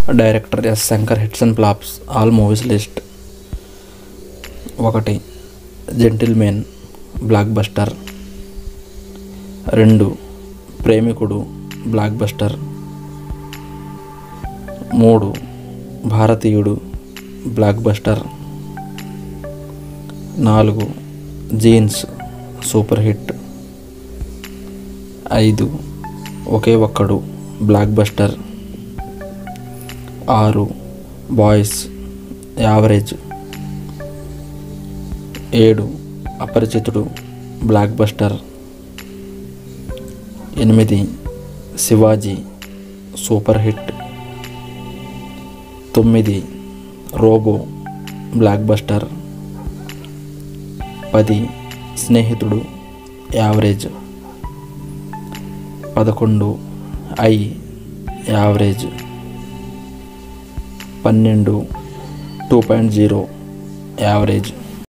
director S Shankar hits and flops all movies list ఒకటి Gentleman blockbuster రెండు Premikudu blockbuster మూడు Bharateeyudu blockbuster నాలుగు Jeans super hit ఐదు Oke Okkadu blockbuster ఆరు Boys average ఏడు Aparichitudu blockbuster ఎనిమిది శివాజీ సూపర్ హిట్ తొమ్మిది రోబో బ్లాక్ బస్టర్ పది స్నేహితుడు యావరేజ్ పదకొండు ఐ యావరేజ్ పన్నెండు టూ పాయింట్ జీరో యావరేజ్